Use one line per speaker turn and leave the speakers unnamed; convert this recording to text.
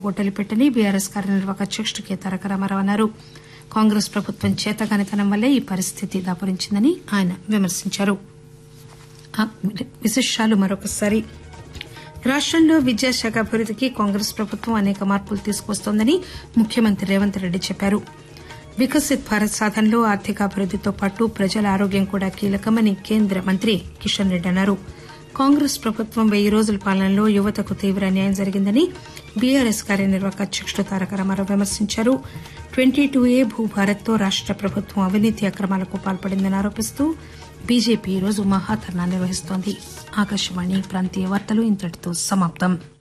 గొడ్డలిపెట్టని BRS కార్యనిర్వాహక అధ్యకుడు K తారక రామారావు అన్నారు కాంగ్రెస్ ప్రభుత్వం చేతకానితనం వల్లే ఈ పరిస్థితి దాపురించిందని ఆయన విమర్శించారు ఆ విశేషాలు మరొకసారి రాష్టంలో విద్యాశాఖ అభివృద్దికి కాంగ్రెస్ ప్రభుత్వం అనేక మార్పులు తీసుకువస్తోందని ముఖ్యమంత్రి రేవంత్ రెడ్డి చెప్పారు వికసిత్ భారత్ సాధనలో ఆర్థికాభివృద్దితో పాటు ప్రజల ఆరోగ్యం కూడా కీలకమని కేంద్ర మంత్రి కిషన్ రెడ్డి అన్నారు కాంగ్రెస్ ప్రభుత్వం వెయ్యి రోజుల పాలనలో యువతకు తీవ్ర అన్యాయం జరిగిందని బీఆర్ఎస్ కార్యనిర్వాహక అధ్యకుడు తారక రామారావు విమర్శించారు ట్వంటీ టూ ఏ భూభారత్తో రాష్ట ప్రభుత్వం అవినీతి అక్రమాలకు పాల్పడిందని ఆరోపిస్తూ బీజేపీ ఈరోజు మహాధర్నా నిర్వహిస్తోంది ఆకాశవాణి ప్రాంతీయ వార్తలు ఇంతటితో సమాప్తం